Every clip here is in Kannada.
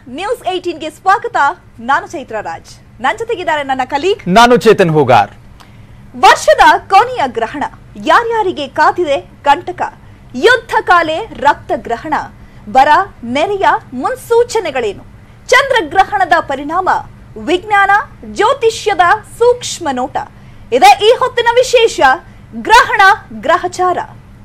ನ್ಯೂಸ್ ಏಟೀನ್ಗೆ ಸ್ವಾಗತ ನಾನು ಚೈತ್ರ ರಾಜ್ ನನ್ನ ಜೊತೆಗಿದ್ದಾರೆ ನನ್ನ ಕಲೀಗ್ ನಾನು ಚೇತನ್ ಹೂಗಾರ್ ವರ್ಷದ ಕೊನೆಯ ಗ್ರಹಣ ಯಾರ್ಯಾರಿಗೆ ಕಾದಿದೆ ಕಂಟಕ ಯುದ್ಧ ಕಾಲೆ ರಕ್ತ ಗ್ರಹಣ ಬರ ನೆರೆಯ ಮುನ್ಸೂಚನೆಗಳೇನು ಚಂದ್ರಗ್ರಹಣದ ಪರಿಣಾಮ ವಿಜ್ಞಾನ ಜ್ಯೋತಿಷ್ಯದ ಸೂಕ್ಷ್ಮ ನೋಟ ಇದೇ ಈ ಹೊತ್ತಿನ ವಿಶೇಷ ಗ್ರಹಣ ಗ್ರಹಚಾರ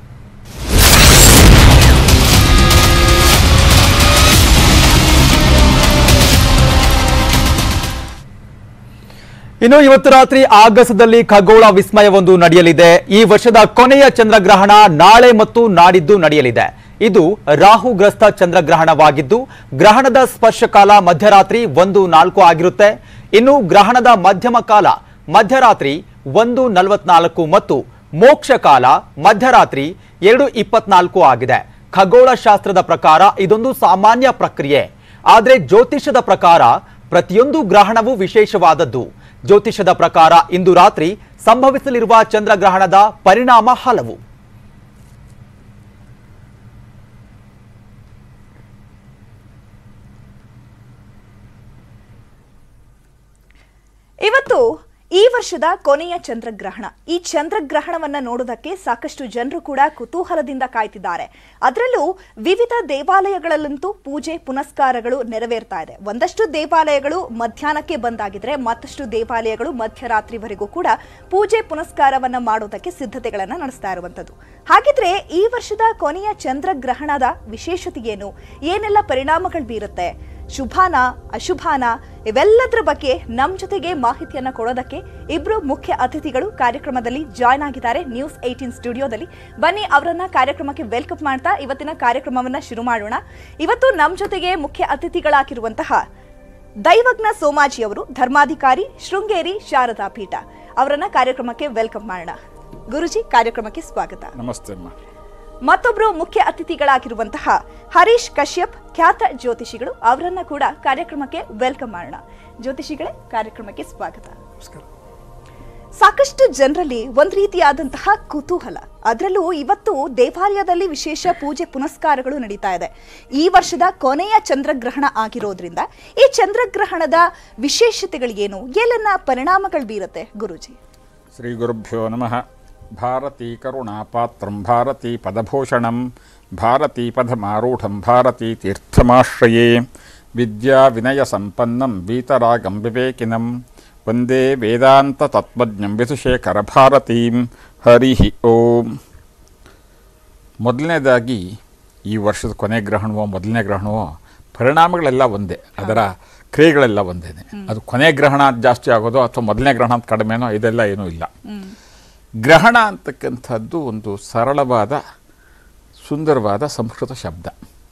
ಇನ್ನು ಇವತ್ತು ರಾತ್ರಿ ಆಗಸದಲ್ಲಿ ಖಗೋಳ ವಿಸ್ಮಯವೊಂದು ನಡೆಯಲಿದೆ ಈ ವರ್ಷದ ಕೊನೆಯ ಚಂದ್ರಗ್ರಹಣ ನಾಳೆ ಮತ್ತು ನಾಡಿದ್ದು ನಡೆಯಲಿದೆ ಇದು ರಾಹುಗ್ರಸ್ತ ಚಂದ್ರಗ್ರಹಣವಾಗಿದ್ದು ಗ್ರಹಣದ ಸ್ಪರ್ಶಕಾಲ ಮಧ್ಯರಾತ್ರಿ ಒಂದು ನಾಲ್ಕು ಆಗಿರುತ್ತೆ ಇನ್ನು ಗ್ರಹಣದ ಮಧ್ಯಮ ಕಾಲ ಮಧ್ಯರಾತ್ರಿ ಒಂದು ನಲವತ್ನಾಲ್ಕು ಮತ್ತು ಮೋಕ್ಷ ಕಾಲ ಮಧ್ಯರಾತ್ರಿ ಎರಡು ಇಪ್ಪತ್ನಾಲ್ಕು ಆಗಿದೆ ಖಗೋಳ ಶಾಸ್ತ್ರದ ಪ್ರಕಾರ ಇದೊಂದು ಸಾಮಾನ್ಯ ಪ್ರಕ್ರಿಯೆ ಆದರೆ ಜ್ಯೋತಿಷದ ಪ್ರಕಾರ ಪ್ರತಿಯೊಂದು ಗ್ರಹಣವೂ ವಿಶೇಷವಾದದ್ದು ಜ್ಯೋತಿಷದ ಪ್ರಕಾರ ಇಂದು ರಾತ್ರಿ ಸಂಭವಿಸಲಿರುವ ಚಂದ್ರಗ್ರಹಣದ ಪರಿಣಾಮ ಹಲವು ಇವತ್ತು ಈ ವರ್ಷದ ಕೊನೆಯ ಚಂದ್ರಗ್ರಹಣ ಈ ಚಂದ್ರಗ್ರಹಣವನ್ನ ನೋಡೋದಕ್ಕೆ ಸಾಕಷ್ಟು ಜನರು ಕೂಡ ಕುತೂಹಲದಿಂದ ಕಾಯ್ತಿದ್ದಾರೆ ಅದರಲ್ಲೂ ವಿವಿಧ ದೇವಾಲಯಗಳಲ್ಲಂತೂ ಪೂಜೆ ಪುನಸ್ಕಾರಗಳು ನೆರವೇರ್ತಾ ಇದೆ ಒಂದಷ್ಟು ದೇವಾಲಯಗಳು ಮಧ್ಯಾಹ್ನಕ್ಕೆ ಬಂದಾಗಿದ್ರೆ ಮತ್ತಷ್ಟು ದೇವಾಲಯಗಳು ಮಧ್ಯರಾತ್ರಿವರೆಗೂ ಕೂಡ ಪೂಜೆ ಪುನಸ್ಕಾರವನ್ನ ಮಾಡೋದಕ್ಕೆ ಸಿದ್ಧತೆಗಳನ್ನ ನಡೆಸ್ತಾ ಇರುವಂತದ್ದು ಹಾಗಿದ್ರೆ ಈ ವರ್ಷದ ಕೊನೆಯ ಚಂದ್ರಗ್ರಹಣದ ವಿಶೇಷತೆ ಏನು ಏನೆಲ್ಲ ಪರಿಣಾಮಗಳು ಬೀರುತ್ತೆ ಶುಭಾನ ಅಶುಭಾನ ಇವೆಲ್ಲದರ ಬಗ್ಗೆ ನಮ್ಮ ಜೊತೆಗೆ ಮಾಹಿತಿಯನ್ನ ಕೊಡೋದಕ್ಕೆ ಇಬ್ರು ಮುಖ್ಯ ಅತಿಥಿಗಳು ಕಾರ್ಯಕ್ರಮದಲ್ಲಿ ಜಾಯ್ನ್ ಆಗಿದ್ದಾರೆ ನ್ಯೂಸ್ ಏಟೀನ್ ಸ್ಟುಡಿಯೋದಲ್ಲಿ ಬನ್ನಿ ಅವರನ್ನ ಕಾರ್ಯಕ್ರಮಕ್ಕೆ ವೆಲ್ಕಮ್ ಮಾಡ್ತಾ ಇವತ್ತಿನ ಕಾರ್ಯಕ್ರಮವನ್ನ ಶುರು ಮಾಡೋಣ ಇವತ್ತು ನಮ್ಮ ಜೊತೆಗೆ ಮುಖ್ಯ ಅತಿಥಿಗಳಾಗಿರುವಂತಹ ದೈವಜ್ಞ ಸೋಮಾಜಿ ಅವರು ಧರ್ಮಾಧಿಕಾರಿ ಶೃಂಗೇರಿ ಶಾರದಾ ಪೀಠ ಅವರನ್ನ ಕಾರ್ಯಕ್ರಮಕ್ಕೆ ವೆಲ್ಕಮ್ ಮಾಡೋಣ ಗುರುಜಿ ಕಾರ್ಯಕ್ರಮಕ್ಕೆ ಸ್ವಾಗತ ನಮಸ್ತೆ ಅಮ್ಮ ಮತ್ತೊಬ್ರು ಮುಖ್ಯ ಅತಿಥಿಗಳಾಗಿರುವಂತಹ ಹರೀಶ್ ಕಶ್ಯಪ್ ಖ್ಯಾತ ಜ್ಯೋತಿಷಿಗಳು ಅವರನ್ನ ಕೂಡ ಕಾರ್ಯಕ್ರಮಕ್ಕೆ ವೆಲ್ಕಮ್ ಮಾಡೋಣ ಜ್ಯೋತಿಷಿಗಳೇ ಕಾರ್ಯಕ್ರಮಕ್ಕೆ ಸ್ವಾಗತ ಸಾಕಷ್ಟು ಜನರಲ್ಲಿ ಒಂದ್ ರೀತಿಯಾದಂತಹ ಕುತೂಹಲ ಅದರಲ್ಲೂ ಇವತ್ತು ದೇವಾಲಯದಲ್ಲಿ ವಿಶೇಷ ಪೂಜೆ ಪುನಸ್ಕಾರಗಳು ನಡೀತಾ ಇದೆ ಈ ವರ್ಷದ ಕೊನೆಯ ಚಂದ್ರಗ್ರಹಣ ಆಗಿರೋದ್ರಿಂದ ಈ ಚಂದ್ರಗ್ರಹಣದ ವಿಶೇಷತೆಗಳೇನು ಎಲ್ಲನ್ನ ಪರಿಣಾಮಗಳು ಬೀರುತ್ತೆ ಗುರುಜಿ ಶ್ರೀ ಗುರುಭ್ಯೋ ನಮಃ ಭಾರತೀ ಕರುಣಾಪಾತ್ರಂ ಭಾರತೀ ಪದಭೂಷಣಂ ಭಾರತೀ ಪದಮಾರೂಢಂ ಭಾರತೀ ತೀರ್ಥಮಾಶ್ರಯೇ ವಿದ್ಯಾ ವಿನಯ ಸಂಪನ್ನಂ ವೀತರಾಗಂ ವಿವೇಕಿನಂ ವಂದೇ ವೇದಾಂತ ತತ್ವಜ್ಞಂ ವಿಧುಶೇಖರ ಭಾರತೀಂ ಹರಿ ಓಂ ಮೊದಲನೇದಾಗಿ ಈ ವರ್ಷದ ಕೊನೆ ಗ್ರಹಣವೋ ಮೊದಲನೇ ಗ್ರಹಣವೋ ಪರಿಣಾಮಗಳೆಲ್ಲ ಒಂದೇ ಅದರ ಕ್ರಿಯೆಗಳೆಲ್ಲ ಒಂದೇ ಅದು ಕೊನೆ ಗ್ರಹಣ ಜಾಸ್ತಿ ಆಗೋದು ಅಥವಾ ಮೊದಲನೇ ಗ್ರಹಣ ಅಂತ ಕಡಿಮೆನೋ ಇದೆಲ್ಲ ಏನೂ ಇಲ್ಲ ಗ್ರಹಣ ಅಂತಕ್ಕಂಥದ್ದು ಒಂದು ಸರಳವಾದ ಸುಂದರವಾದ ಸಂಸ್ಕೃತ ಶಬ್ದ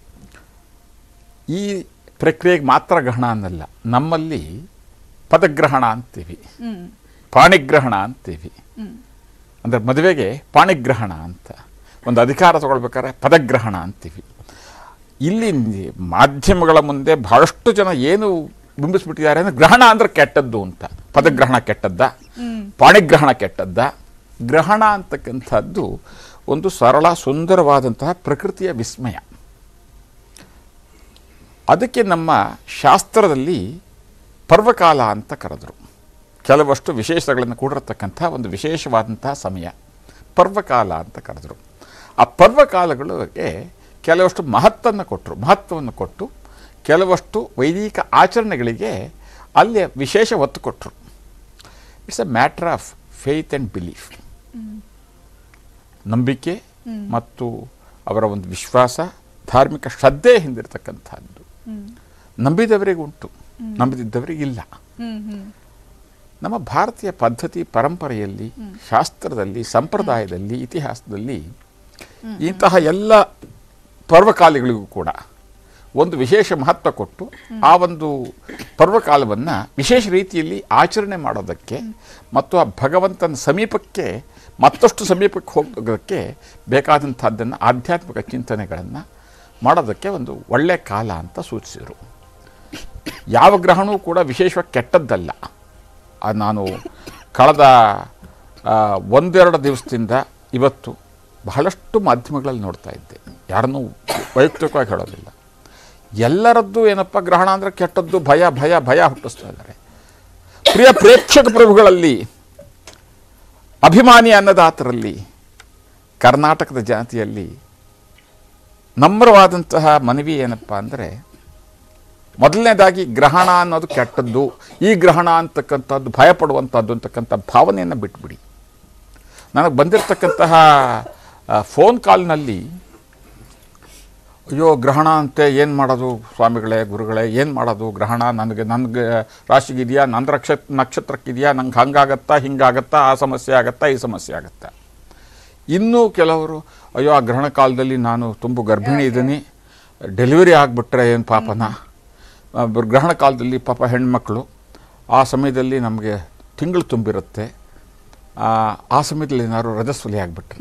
ಈ ಪ್ರಕ್ರಿಯೆಗೆ ಮಾತ್ರ ಗ್ರಹಣ ಅನ್ನಲ್ಲ ನಮ್ಮಲ್ಲಿ ಪದಗ್ರಹಣ ಅಂತೀವಿ ಪಾಣಿಗ್ರಹಣ ಅಂತೀವಿ ಅಂದರೆ ಮದುವೆಗೆ ಪಾಣಿಗ್ರಹಣ ಅಂತ ಒಂದು ಅಧಿಕಾರ ತಗೊಳ್ಬೇಕಾದ್ರೆ ಪದಗ್ರಹಣ ಅಂತೀವಿ ಇಲ್ಲಿ ಮಾಧ್ಯಮಗಳ ಮುಂದೆ ಬಹಳಷ್ಟು ಜನ ಏನು ಬಿಂಬಿಸ್ಬಿಟ್ಟಿದ್ದಾರೆ ಅಂದರೆ ಗ್ರಹಣ ಅಂದ್ರೆ ಕೆಟ್ಟದ್ದು ಅಂತ ಪದಗ್ರಹಣ ಕೆಟ್ಟದ್ದ ಪಾಣಿಗ್ರಹಣ ಕೆಟ್ಟದ್ದ ಗ್ರಹಣ ಅಂತಕ್ಕಂಥದ್ದು ಒಂದು ಸರಳ ಸುಂದರವಾದಂತಹ ಪ್ರಕೃತಿಯ ವಿಸ್ಮಯ ಅದಕ್ಕೆ ನಮ್ಮ ಶಾಸ್ತ್ರದಲ್ಲಿ ಪರ್ವಕಾಲ ಅಂತ ಕರೆದರು ಕೆಲವಷ್ಟು ವಿಶೇಷಗಳನ್ನು ಕೂಡಿರತಕ್ಕಂಥ ಒಂದು ವಿಶೇಷವಾದಂತಹ ಸಮಯ ಪರ್ವಕಾಲ ಅಂತ ಕರೆದರು ಆ ಪರ್ವಕಾಲಗಳಿಗೆ ಕೆಲವಷ್ಟು ಮಹತ್ತನ್ನು ಕೊಟ್ಟರು ಮಹತ್ವವನ್ನು ಕೊಟ್ಟು ಕೆಲವಷ್ಟು ವೈದಿಕ ಆಚರಣೆಗಳಿಗೆ ಅಲ್ಲಿ ವಿಶೇಷ ಒತ್ತು ಕೊಟ್ಟರು it's a matter of faith and belief ನಂಬಿಕೆ ಮತ್ತು ಅವರ ಒಂದು ವಿಶ್ವಾಸ ಧಾರ್ಮಿಕ ಶ್ರದ್ಧೆ ಹಿಂದಿರತಕ್ಕಂಥದ್ದು ನಂಬಿದವರಿಗೆ ಉಂಟು ನಂಬದಿದ್ದವರಿಗೆ ಇಲ್ಲ ನಮ್ಮ ಭಾರತೀಯ ಪದ್ಧತಿ ಪರಂಪರೆಯಲ್ಲಿ ಶಾಸ್ತ್ರದಲ್ಲಿ ಸಂಪ್ರದಾಯದಲ್ಲಿ ಇತಿಹಾಸದಲ್ಲಿ ಇಂತಹ ಎಲ್ಲ ಪರ್ವಕಾಲಗಳಿಗೂ ಕೂಡ ಒಂದು ವಿಶೇಷ ಮಹತ್ವ ಕೊಟ್ಟು ಆ ಒಂದು ಪರ್ವಕಾಲವನ್ನು ವಿಶೇಷ ರೀತಿಯಲ್ಲಿ ಆಚರಣೆ ಮಾಡೋದಕ್ಕೆ ಮತ್ತು ಆ ಭಗವಂತನ ಸಮೀಪಕ್ಕೆ ಮತ್ತಷ್ಟು ಸಮೀಪಕ್ಕೆ ಹೋಗೋದಕ್ಕೆ ಬೇಕಾದಂಥದ್ದನ್ನು ಆಧ್ಯಾತ್ಮಿಕ ಚಿಂತನೆಗಳನ್ನು ಮಾಡೋದಕ್ಕೆ ಒಂದು ಒಳ್ಳೆಯ ಕಾಲ ಅಂತ ಸೂಚಿಸಿದರು ಯಾವ ಗ್ರಹಣವೂ ಕೂಡ ವಿಶೇಷವಾಗಿ ಕೆಟ್ಟದ್ದಲ್ಲ ಆ ನಾನು ಕಳೆದ ಆ, ಒಂದೆರಡು ದಿವಸದಿಂದ ಇವತ್ತು ಬಹಳಷ್ಟು ಮಾಧ್ಯಮಗಳಲ್ಲಿ ನೋಡ್ತಾ ಇದ್ದೆ ಯಾರನ್ನೂ ವೈಯಕ್ತಿಕವಾಗಿ ಹೇಳೋದಿಲ್ಲ ಎಲ್ಲರದ್ದು ಏನಪ್ಪ ಗ್ರಹಣ ಅಂದರೆ ಕೆಟ್ಟದ್ದು ಭಯ ಭಯ ಭಯ ಹುಟ್ಟಿಸ್ತಾ ಇದ್ದಾರೆ ಪ್ರಿಯ ಪ್ರೇಕ್ಷಕ ಪ್ರಭುಗಳಲ್ಲಿ ಅಭಿಮಾನಿ ಅನ್ನದಾತರಲ್ಲಿ ಕರ್ನಾಟಕದ ಜಾತಿಯಲ್ಲಿ ನಮ್ರವಾದಂತಹ ಮನವಿ ಏನಪ್ಪ ಅಂದರೆ ಮೊದಲನೇದಾಗಿ ಗ್ರಹಣ ಅನ್ನೋದು ಕೆಟ್ಟದ್ದು ಈ ಗ್ರಹಣ ಅಂತಕ್ಕಂಥದ್ದು ಭಯಪಡುವಂಥದ್ದು ಅಂತಕ್ಕಂಥ ಭಾವನೆಯನ್ನು ಬಿಟ್ಬಿಡಿ ನನಗೆ ಬಂದಿರತಕ್ಕಂತಹ ಫೋನ್ ಕಾಲ್ನಲ್ಲಿ ಅಯ್ಯೋ ಗ್ರಹಣ ಅಂತೆ ಏನು ಮಾಡೋದು ಸ್ವಾಮಿಗಳೇ ಗುರುಗಳೇ ಏನು ಮಾಡೋದು ಗ್ರಹಣ ನನಗೆ ನನಗೆ ರಾಶಿಗಿದೆಯಾ ನನ್ನ ನಕ್ಷ ನಕ್ಷತ್ರಕ್ಕಿದೆಯಾ ನಂಗೆ ಹಂಗಾಗತ್ತಾ ಹಿಂಗಾಗತ್ತಾ ಆ ಸಮಸ್ಯೆ ಆಗತ್ತಾ ಈ ಸಮಸ್ಯೆ ಆಗತ್ತಾ ಇನ್ನೂ ಕೆಲವರು ಅಯ್ಯೋ ಆ ಗ್ರಹಣ ಕಾಲದಲ್ಲಿ ನಾನು ತುಂಬ ಗರ್ಭಿಣಿ ಇದ್ದೀನಿ ಡೆಲಿವರಿ ಆಗಿಬಿಟ್ರೆ ಏನು ಪಾಪನ ಆ, ಬ- ಗ್ರಹಣ ಕಾಲದಲ್ಲಿ ಪಾಪ ಹೆಣ್ಮಕ್ಳು ಆ ಸಮಯದಲ್ಲಿ ನಮಗೆ ತಿಂಗಳು ತುಂಬಿರುತ್ತೆ ಆ, ಆ ಸಮಯದಲ್ಲಿ ಏನಾದ್ರು ರಜಸ್ವಲಿ ಆಗಿಬಿಟ್ರೆ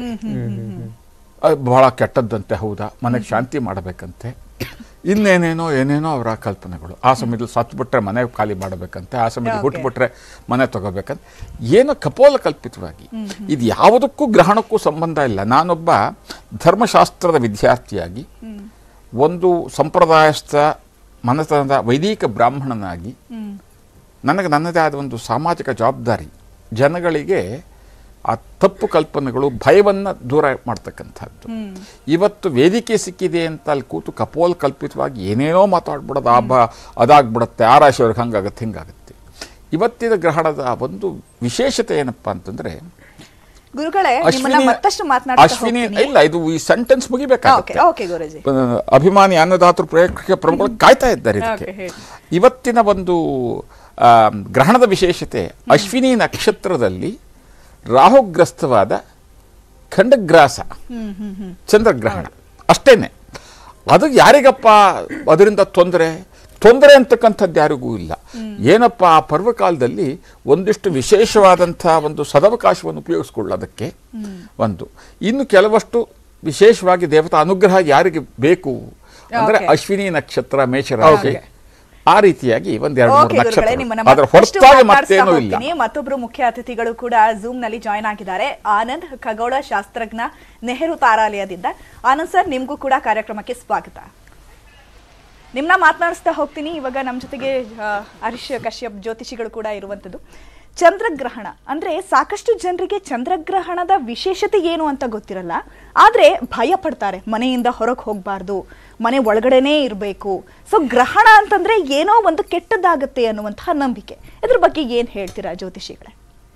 ಅದು ಬಹಳ ಕೆಟ್ಟದ್ದಂತೆ ಹೌದಾ ಮನೆಗೆ ಶಾಂತಿ ಮಾಡಬೇಕಂತೆ ಇನ್ನೇನೇನೋ ಏನೇನೋ ಅವರ ಕಲ್ಪನೆಗಳು ಆ ಸಮಯದಲ್ಲಿ ಸತ್ಬಿಟ್ರೆ ಮನೆ ಖಾಲಿ ಮಾಡಬೇಕಂತೆ ಆ ಸಮಯದಲ್ಲಿ ಹುಟ್ಟುಬಿಟ್ರೆ ಮನೆ ತಗೋಬೇಕಂತ ಏನೋ ಕಪೋಲ ಕಲ್ಪಿತವಾಗಿ ಇದು ಯಾವುದಕ್ಕೂ ಗ್ರಹಣಕ್ಕೂ ಸಂಬಂಧ ಇಲ್ಲ ನಾನೊಬ್ಬ ಧರ್ಮಶಾಸ್ತ್ರದ ವಿದ್ಯಾರ್ಥಿಯಾಗಿ ಒಂದು ಸಂಪ್ರದಾಯಸ್ಥ ಮನತನದ ವೈದಿಕ ಬ್ರಾಹ್ಮಣನಾಗಿ ನನಗೆ ನನ್ನದೇ ಆದ ಒಂದು ಸಾಮಾಜಿಕ ಜವಾಬ್ದಾರಿ ಜನಗಳಿಗೆ ಆ ತಪ್ಪು ಕಲ್ಪನೆಗಳು ಭಯವನ್ನು ದೂರ ಮಾಡ್ತಕ್ಕಂಥದ್ದು ಇವತ್ತು ವೇದಿಕೆ ಸಿಕ್ಕಿದೆ ಅಂತ ಅಲ್ಲಿ ಕೂತು ಕಪೋಲ್ ಕಲ್ಪಿತವಾಗಿ ಏನೇನೋ ಮಾತಾಡ್ಬಿಡೋದು ಆ ಬ ಅದಾಗ್ಬಿಡುತ್ತೆ ಆ ರಾಶಿಯವ್ರಿಗೆ ಹಂಗಾಗತ್ತೆ ಹಿಂಗಾಗುತ್ತೆ ಇವತ್ತಿನ ಗ್ರಹಣದ ಒಂದು ವಿಶೇಷತೆ ಏನಪ್ಪಾ ಅಂತಂದ್ರೆ ಗುರುಗಳೇ ನಿಮ್ಮನ್ನ ಅಶ್ವಿನಿ ಮತ್ತಷ್ಟು ಮಾತನಾಡ್ತಾ ಅಶ್ವಿನಿ ಹೋಗ್ತೀನಿ. ಇಲ್ಲ ಇದು ಈ ಸೆಂಟೆನ್ಸ್ ಓಕೆ ಮುಗಿಬೇಕಾಗುತ್ತೆ ಓಕೆ ಗುರುಜಿ ಅಹ್, ಅಭಿಮಾನಿ ಅನ್ನದಾತರು ಪ್ರೇಕ್ಷಕ ಪ್ರಮುಖರು ಕಾಯ್ತಾ ಇದ್ದಾರೆ ಇದಕ್ಕೆ ಓಕೆ, ಹೇಳಿ. ಇವತ್ತಿನ ಒಂದು ಆ, ಗ್ರಹಣದ ವಿಶೇಷತೆ ಅಶ್ವಿನಿ ನಕ್ಷತ್ರದಲ್ಲಿ ರಾಹುಗ್ರಸ್ತವಾದ ಖಂಡಗ್ರಾಸ ಹ್ಮ್ ಹ್ಮ್ ಹ್ಮ್ ಚಂದ್ರಗ್ರಹಣ ಅಷ್ಟೇನೆ ಅದು ಯಾರಿಗಪ್ಪ ಅದರಿಂದ ತೊಂದರೆ ತೊಂದರೆ ಅಂತಕ್ಕಂಥದ್ದು ಯಾರಿಗೂ ಇಲ್ಲ ಏನಪ್ಪ ಆ ಪರ್ವಕಾಲದಲ್ಲಿ ಒಂದಿಷ್ಟು ವಿಶೇಷವಾದಂಥ ಒಂದು ಸದವಕಾಶವನ್ನು ಉಪಯೋಗಿಸ್ಕೊಳ್ಳೋದಕ್ಕೆ ಒಂದು ಇನ್ನು ಕೆಲವಷ್ಟು ವಿಶೇಷವಾಗಿ ದೇವತಾ ಅನುಗ್ರಹ ಯಾರಿಗೆ ಬೇಕು ಅಂದ್ರೆ Okay. ಅಶ್ವಿನಿ ನಕ್ಷತ್ರ ಮೇಷರಾಶಿ Okay. ಆ ರೀತಿಯಾಗಿ ಒಂದೆರಡು ಮೂರು ಓಕೆ ಗುರುಗಳೇ ನಕ್ಷತ್ರ ನಿಮ್ಮನ್ನ ಅದರ ಮತ್ತಷ್ಟು ಹೊರತಾಗಿ ಮಾತಾಡ್ಸ್ತಾ ಮತ್ತೇನೂ ಇಲ್ಲ ಹೋಗ್ತೀನಿ. ಮತ್ತೊಬ್ರು ಮುಖ್ಯ ಅತಿಥಿಗಳು ಕೂಡ ಝೂಮ್ ನಲ್ಲಿ ಜಾಯ್ನ್ ಆಗಿದ್ದಾರೆ ಆನಂದ್ ಖಗೋಳ ಶಾಸ್ತ್ರಜ್ಞ ನೆಹರು ತಾರಾಲಯದಿಂದ ಆನಂದ್ ಸರ್ ನಿಮ್ಗೂ ಕೂಡ ಕಾರ್ಯಕ್ರಮಕ್ಕೆ ಸ್ವಾಗತ ನಿಮ್ನ ಮಾತನಾಡಿಸ್ತಾ ಹೋಗ್ತೀನಿ ಇವಾಗ ನಮ್ಮ ಜೊತೆಗೆ ಆ, ಹರೀಶ್ ಕಶ್ಯಪ್ ಜ್ಯೋತಿಷಿಗಳು ಕೂಡ ಇರುವಂಥದ್ದು ಚಂದ್ರಗ್ರಹಣ ಅಂದ್ರೆ ಸಾಕಷ್ಟು ಜನರಿಗೆ ಚಂದ್ರಗ್ರಹಣದ ವಿಶೇಷತೆ ಏನು ಅಂತ ಗೊತ್ತಿರಲ್ಲ ಆದ್ರೆ ಭಯ ಪಡ್ತಾರೆ ಮನೆಯಿಂದ ಹೊರಗೆ ಹೋಗಬಾರ್ದು ಮನೆ ಒಳಗಡೆನೇ ಇರಬೇಕು ಸೊ ಗ್ರಹಣ ಅಂತಂದ್ರೆ ಏನೋ ಒಂದು ಕೆಟ್ಟದ್ದಾಗತ್ತೆ ಅನ್ನುವಂತಹ ನಂಬಿಕೆ ಇದ್ರ ಬಗ್ಗೆ ಏನ್ ಹೇಳ್ತೀರಾ ಜ್ಯೋತಿಷಿಗಳೇ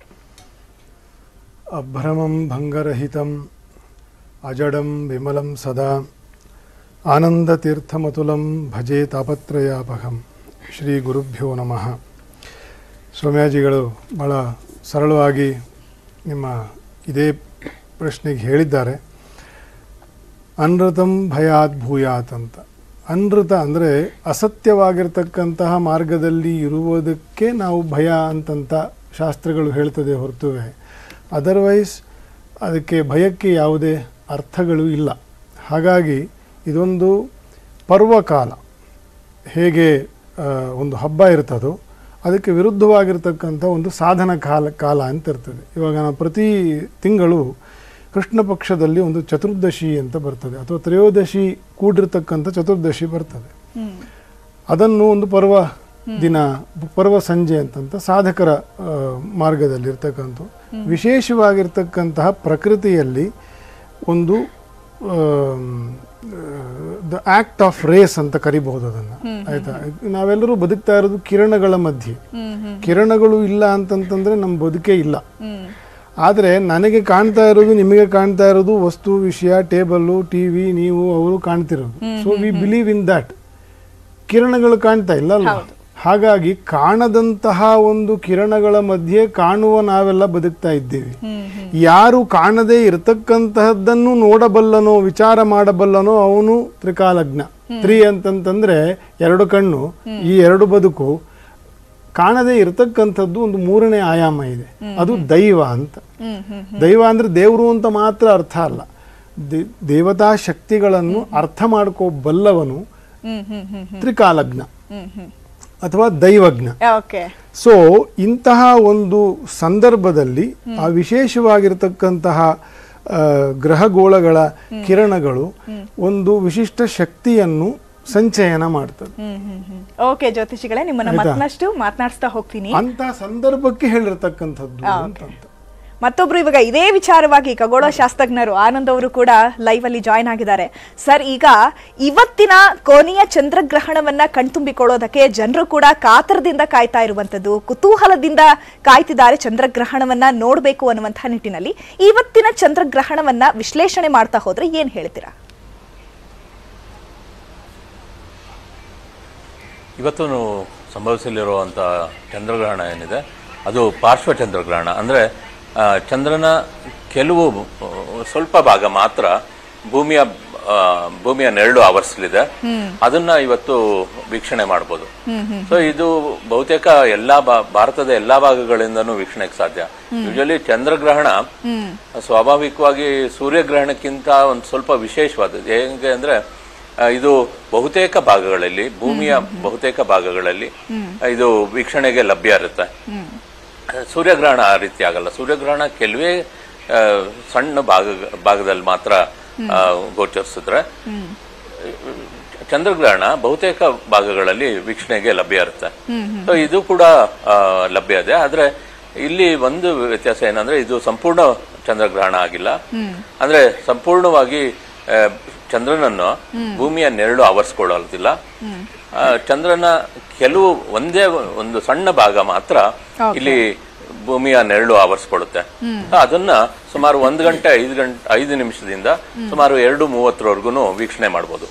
ಅಭ್ರಮಂ ಭಂಗರಹಿತಂ ಅಜಡಂ ವಿಮಲಂ ಸದಾ ಆನಂದತೀರ್ಥಮತುಲಂ ಭಜೆ ತಾಪತ್ರಯಾಪಹಂ ಶ್ರೀ ಗುರುಭ್ಯೋ ನಮಃ ಸೌಮ್ಯಾಜಿಗಳು ಭಾಳ ಸರಳವಾಗಿ ನಿಮ್ಮ ಇದೇ ಪ್ರಶ್ನೆಗೆ ಹೇಳಿದ್ದಾರೆ ಅನೃತಂ ಭಯಾತ್ ಭೂಯಾತ್ ಅಂತ ಅನೃತ ಅಂದರೆ ಅಸತ್ಯವಾಗಿರ್ತಕ್ಕಂತಹ ಮಾರ್ಗದಲ್ಲಿ ಇರುವುದಕ್ಕೆ ನಾವು ಭಯ ಅಂತಂತ ಶಾಸ್ತ್ರಗಳು ಹೇಳ್ತದೆ ಹೊರತುವೆ ಅದರ್ವೈಸ್ ಅದಕ್ಕೆ ಭಯಕ್ಕೆ ಯಾವುದೇ ಅರ್ಥಗಳು ಇಲ್ಲ ಹಾಗಾಗಿ ಇದೊಂದು ಪರ್ವಕಾಲ ಹೇಗೆ ಆ, ಒಂದು ಹಬ್ಬ ಇರ್ತದೋ ಅದಕ್ಕೆ ವಿರುದ್ಧವಾಗಿರ್ತಕ್ಕಂಥ ಒಂದು ಸಾಧನ ಕಾಲ ಕಾಲ ಅಂತ ಇರ್ತದೆ ಇವಾಗ ನಾವು ಪ್ರತಿ ತಿಂಗಳು ಕೃಷ್ಣ ಪಕ್ಷದಲ್ಲಿ ಒಂದು ಚತುರ್ದಶಿ ಅಂತ ಬರ್ತದೆ ಅಥವಾ ತ್ರಯೋದಶಿ ಕೂಡಿರ್ತಕ್ಕಂಥ ಚತುರ್ದಶಿ ಬರ್ತದೆ ಅದನ್ನು ಒಂದು ಪರ್ವ ದಿನ ಪರ್ವ ಸಂಜೆ ಅಂತಂತ ಸಾಧಕರ ಆ, ಮಾರ್ಗದಲ್ಲಿರ್ತಕ್ಕಂಥ ವಿಶೇಷವಾಗಿರ್ತಕ್ಕಂತಹ ಪ್ರಕೃತಿಯಲ್ಲಿ ಒಂದು ದ ಆಕ್ಟ್ ಆಫ್ ರೇಸ್ ಅಂತ ಕರಿಬಹುದು ಅದನ್ನ ಆಯ್ತಾ ನಾವೆಲ್ಲರೂ ಬದುಕ್ತಾ ಇರೋದು ಕಿರಣಗಳ ಮಧ್ಯೆ ಕಿರಣಗಳು ಇಲ್ಲ ಅಂತಂತಂದ್ರೆ ನಮ್ಮ ಬದುಕೇ ಇಲ್ಲ ಆದರೆ ನನಗೆ ಕಾಣ್ತಾ ಇರೋದು ನಿಮಗೆ ಕಾಣ್ತಾ ಇರೋದು ವಸ್ತು ವಿಷಯ ಟೇಬಲ್ಲು ಟಿವಿ ನೀವು ಅವರು ಕಾಣ್ತಿರೋದು so we believe in that ಕಿರಣಗಳು ಕಾಣ್ತಾ ಇಲ್ಲ ಅಲ್ವಾ ಹಾಗಾಗಿ ಕಾಣದಂತಹ ಒಂದು ಕಿರಣಗಳ ಮಧ್ಯೆ ಕಾಣುವ ನಾವೆಲ್ಲ ಬದುಕ್ತಾ ಇದ್ದೇವೆ ಯಾರು ಕಾಣದೇ ಇರತಕ್ಕಂತಹದ್ದನ್ನು ನೋಡಬಲ್ಲನೋ ವಿಚಾರ ಮಾಡಬಲ್ಲನೋ ಅವನು ತ್ರಿಕಾಲಜ್ಞ ತ್ರಿ ಅಂತಂತಂದ್ರೆ ಎರಡು ಕಣ್ಣು ಈ ಎರಡು ಬದುಕು ಕಾಣದೇ ಇರತಕ್ಕಂಥದ್ದು ಒಂದು ಮೂರನೇ ಆಯಾಮ ಇದೆ ಅದು ದೈವ ಅಂತ ದೈವ ಅಂದ್ರೆ ದೇವರು ಅಂತ ಮಾತ್ರ ಅರ್ಥ ಅಲ್ಲ ದೇ- ದೇವತಾ ಶಕ್ತಿಗಳನ್ನು ಅರ್ಥ ಮಾಡ್ಕೋಬಲ್ಲವನು ಹ್ಮ್ ಹ್ಮ್ ಹ್ಮ್ ತ್ರಿಕಾಲಜ್ಞ ಹ್ಮ್ ಹ್ಮ್ ಅಥವಾ ದೈವಜ್ಞ ಓಕೆ ಸೊ ಇಂತಹ ಒಂದು ಸಂದರ್ಭದಲ್ಲಿ ಆ ವಿಶೇಷವಾಗಿರ್ತಕ್ಕಂತಹ ಆ, ಗ್ರಹಗೋಳಗಳ ಕಿರಣಗಳು ಒಂದು ವಿಶಿಷ್ಟ ಶಕ್ತಿಯನ್ನು ಸಂಚಯನ ಮಾಡ್ತದೆ ಹ್ಮ್ ಹ್ಮ್ ಹ್ಮ್ ಓಕೆ ಜ್ಯೋತಿಷಿಗಳೇ ನಿಮ್ಮನ್ನ ಆಯ್ತಾ? ಮತ್ತಷ್ಟು ಮಾತನಾಡಿಸ್ತಾ ಹೋಗ್ತೀನಿ ಅಂತ ಸಂದರ್ಭಕ್ಕೆ ಹೇಳಿರ್ತಕ್ಕಂಥದ್ದು ಆ, ಅಂತ okay. ಮತ್ತೊಬ್ರು ಇವಾಗ ಇದೇ ವಿಚಾರವಾಗಿ ಖಗೋಳ ಶಾಸ್ತ್ರಜ್ಞರು ಆನಂದ್ ಅವರು ಕೂಡ ಲೈವ್ ಅಲ್ಲಿ ಜಾಯ್ನ್ ಆಗಿದ್ದಾರೆ ಸರ್ ಈಗ ಇವತ್ತಿನ ಕೋನೆಯ ಚಂದ್ರಗ್ರಹಣವನ್ನ ಕಣ್ತುಂಬಿಕೊಳ್ಳೋದಕ್ಕೆ ಜನರು ಕೂಡ ಕಾತರದಿಂದ ಕಾಯ್ತಾ ಇರುವಂತದ್ದು ಕುತೂಹಲದಿಂದ ಕಾಯ್ತಿದ್ದಾರೆ ಚಂದ್ರಗ್ರಹಣವನ್ನ ನೋಡಬೇಕು ಅನ್ನುವಂತಹ ನಿಟ್ಟಿನಲ್ಲಿ ಇವತ್ತಿನ ಚಂದ್ರಗ್ರಹಣವನ್ನ ವಿಶ್ಲೇಷಣೆ ಮಾಡ್ತಾ ಹೋದ್ರೆ ಏನ್ ಹೇಳ್ತೀರಾ ಇವತ್ತು ಸಂಭವಿಸಲಿರುವಂಥ ಚಂದ್ರಗ್ರಹಣ ಏನಿದೆ ಅದು ಪಾರ್ಶ್ವ ಚಂದ್ರಗ್ರಹಣ ಅಂದರೆ ಚಂದ್ರನ ಕೆಲವು ಆ, ಸ್ವಲ್ಪ ಭಾಗ ಮಾತ್ರ ಭೂಮಿಯ ಆ, ಭೂಮಿಯ ನೆರಳು ಆವರಿಸಲಿದೆ ಅದನ್ನ ಇವತ್ತು ವೀಕ್ಷಣೆ ಮಾಡ್ಬೋದು ಸೊ ಇದು ಬಹುತೇಕ ಎಲ್ಲಾ ಭಾ- ಭಾರತದ ಎಲ್ಲಾ ಭಾಗಗಳಿಂದನೂ ವೀಕ್ಷಣೆಗೆ ಸಾಧ್ಯ ಯೂಶಲಿ ಚಂದ್ರಗ್ರಹಣ ಸ್ವಾಭಾವಿಕವಾಗಿ ಸೂರ್ಯಗ್ರಹಣಕ್ಕಿಂತ ಒಂದು ಸ್ವಲ್ಪ ವಿಶೇಷವಾದದ್ದು ಹೇಗೆ ಅಂದ್ರೆ ಆ, ಇದು ಬಹುತೇಕ ಭಾಗಗಳಲ್ಲಿ ಭೂಮಿಯ ಬಹುತೇಕ ಭಾಗಗಳಲ್ಲಿ ಆ, ಇದು ವೀಕ್ಷಣೆಗೆ ಲಭ್ಯ ಇರುತ್ತೆ ಸೂರ್ಯಗ್ರಹಣ ಆ ರೀತಿ ಆಗಲ್ಲ ಸೂರ್ಯಗ್ರಹಣ ಕೆಲವೇ ಆ, ಸಣ್ಣ ಭಾಗ ಭಾಗದಲ್ಲಿ ಮಾತ್ರ ಆ, ಗೋಚರಿಸಿದ್ರೆ ಚಂದ್ರಗ್ರಹಣ ಬಹುತೇಕ ಭಾಗಗಳಲ್ಲಿ ವೀಕ್ಷಣೆಗೆ ಲಭ್ಯ ಇರುತ್ತೆ ಸೊ ಇದು ಕೂಡ ಆ, ಲಭ್ಯ ಇದೆ ಆದ್ರೆ ಇಲ್ಲಿ ಒಂದು ವ್ಯತ್ಯಾಸ ಏನಂದ್ರೆ ಇದು ಸಂಪೂರ್ಣ ಚಂದ್ರಗ್ರಹಣ ಆಗಿಲ್ಲ ಅಂದ್ರೆ ಸಂಪೂರ್ಣವಾಗಿ ಆ, ಚಂದ್ರನನ್ನು ಭೂಮಿಯ ನೆರಳು ಆವರಿಸ್ಕೊಳ್ಳೋದಿಲ್ಲ ಆ, ಚಂದ್ರನ ಕೆಲವು ಒಂದೇ ಒಂದು ಸಣ್ಣ ಭಾಗ ಮಾತ್ರ ಇಲ್ಲಿ ಭೂಮಿಯ ನೆರಳು ಆವರಿಸ್ಕೊಳ್ಳುತ್ತೆ ಸೊ ಅದನ್ನ ಸುಮಾರು ಒಂದು ಗಂಟೆ ಐದು ಗಂಟೆ ಐದು ನಿಮಿಷದಿಂದ ಸುಮಾರು ಎರಡು ಮೂವತ್ತರವರೆಗೂ ವೀಕ್ಷಣೆ ಮಾಡ್ಬೋದು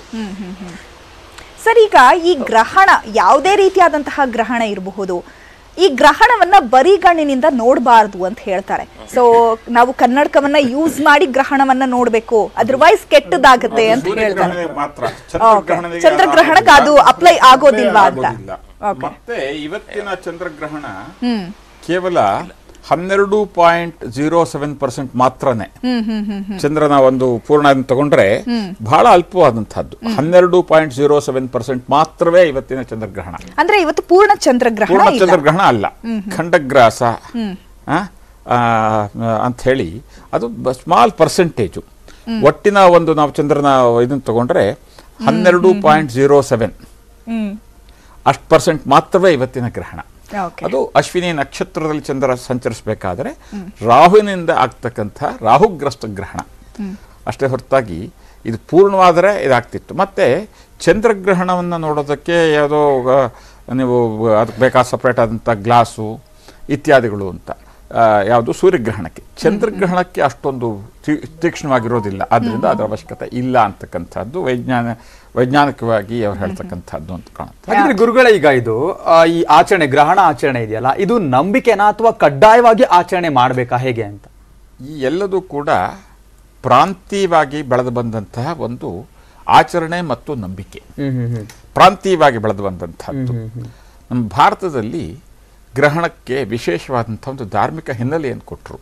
ಸರ್ ಈಗ ಈ ಗ್ರಹಣ ಯಾವುದೇ ರೀತಿಯಾದಂತಹ ಗ್ರಹಣ ಇರಬಹುದು ಈ ಗ್ರಹಣವನ್ನ ಬರಿಗಣ್ಣಿನಿಂದ ನೋಡಬಾರದು ಅಂತ ಹೇಳ್ತಾರೆ ಸೊ ನಾವು ಕನ್ನಡಕವನ್ನ ಯೂಸ್ ಮಾಡಿ ಗ್ರಹಣವನ್ನ ನೋಡ್ಬೇಕು ಅದರ್ವೈಸ್ ಕೆಟ್ಟದಾಗತ್ತೆ ಅಂತ ಹೇಳ್ತಾರೆ ಸೂರ್ಯಗ್ರಹಣಕ್ಕೆ ಮಾತ್ರ Okay. ಚಂದ್ರಗ್ರಹಣಕ್ಕೆ ಚಂದ್ರಗ್ರಹಣಕ್ಕೆ ಅದು apply ಆಗೋದಿಲ್ವಾ ಅಂತ? ಆಗೋದಿಲ್ಲ. Okay. ಮತ್ತೆ ಇವತ್ತಿನ ಚಂದ್ರಗ್ರಹಣ ಕೇವಲ ಹನ್ನೆರಡು ಪಾಯಿಂಟ್ ಜೀರೋ ಸೆವೆನ್ ಪರ್ಸೆಂಟ್ ಮಾತ್ರನೇ ಚಂದ್ರನ ಒಂದು ಪೂರ್ಣ ಅದನ್ನ ತಗೊಂಡ್ರೆ ಬಹಳ ಅಲ್ಪವಾದಂತಹದ್ದು ಹನ್ನೆರಡು ಪಾಯಿಂಟ್ ಜೀರೋ ಸೆವೆನ್ ಪರ್ಸೆಂಟ್ ಮಾತ್ರವೇ ಇವತ್ತಿನ ಚಂದ್ರಗ್ರಹಣ ಅಂದ್ರೆ ಇವತ್ತು ಪೂರ್ಣ ಚಂದ್ರಗ್ರಹಣ ಪೂರ್ಣ ಇಲ್ಲ ಚಂದ್ರಗ್ರಹಣ ಅಲ್ಲ ಖಂಡಗ್ರಾಸ ಆ, ಆ, ಅಂತ ಹೇಳಿ ಅದು ಸ್ಮಾಲ್ ಪರ್ಸೆಂಟೇಜು ಒಟ್ಟಿನ ಒಂದು ನಾವು ಚಂದ್ರನ ಇದನ್ನ ತಗೊಂಡ್ರೆ ಹನ್ನೆರಡು ಪಾಯಿಂಟ್ ಜೀರೋ ಸೆವೆನ್ ಹ್ಮ್ ಅಷ್ಟು ಪರ್ಸೆಂಟ್ ಮಾತ್ರವೇ ಇವತ್ತಿನ ಗ್ರಹಣ ಓಕೆ ಅದು ಅಶ್ವಿನಿ ನಕ್ಷತ್ರದಲ್ಲಿ ಚಂದ್ರ ಸಂಚರಿಸಬೇಕಾದ್ರೆ ರಾಹುವಿನಿಂದ ಆಗ್ತಕ್ಕಂಥ ರಾಹುಗ್ರಸ್ತ ಗ್ರಹಣ ಅಷ್ಟೇ ಹೊರತಾಗಿ ಇದು ಪೂರ್ಣವಾದರೆ ಇದಾಗ್ತಿತ್ತು ಮತ್ತೆ ಚಂದ್ರಗ್ರಹಣವನ್ನು ನೋಡೋದಕ್ಕೆ ಯಾವುದೋ ಆ, ನೀವು ಅದಕ್ಕೆ ಬೇಕಾದ ಸಪ್ರೇಟ್ ಆದಂಥ ಗ್ಲಾಸು ಇತ್ಯಾದಿಗಳು ಅಂತ ಆ, ಯಾವುದು ಸೂರ್ಯಗ್ರಹಣಕ್ಕೆ ಚಂದ್ರಗ್ರಹಣಕ್ಕೆ ಅಷ್ಟೊಂದು ತೀ- ತೀಕ್ಷ್ಣವಾಗಿರೋದಿಲ್ಲ ಆದ್ದರಿಂದ ಅದರ ಅವಶ್ಯಕತೆ ಇಲ್ಲ ಅಂತಕ್ಕಂಥದ್ದು ವೈಜ್ಞಾನ ವೈಜ್ಞಾನಿಕವಾಗಿ ಅವ್ರು ಹೇಳ್ತಕ್ಕಂಥದ್ದು ಅಂತ ಕಾಣುತ್ತೆ ಹಾಗಿದ್ರೆ ಗುರುಗಳೇ ಈಗ ಇದು ಆ, ಈ ಆಚರಣೆ ಗ್ರಹಣ ಆಚರಣೆ ಇದೆಯಲ್ಲ ಇದು ನಂಬಿಕೆನಾ ಅಥವಾ ಕಡ್ಡಾಯವಾಗಿ ಆಚರಣೆ ಮಾಡಬೇಕಾ ಹೇಗೆ ಅಂತ ಈ ಎಲ್ಲದೂ ಕೂಡ ಪ್ರಾಂತೀಯವಾಗಿ ಬೆಳೆದು ಬಂದಂತಹ ಒಂದು ಆಚರಣೆ ಮತ್ತು ನಂಬಿಕೆ ಪ್ರಾಂತೀಯವಾಗಿ ಬೆಳೆದು ಬಂದಂತಹದ್ದು ನಮ್ಮ ಭಾರತದಲ್ಲಿ ಗ್ರಹಣಕ್ಕೆ ವಿಶೇಷವಾದಂಥ ಒಂದು ಧಾರ್ಮಿಕ ಹಿನ್ನೆಲೆಯನ್ನು ಕೊಟ್ಟರು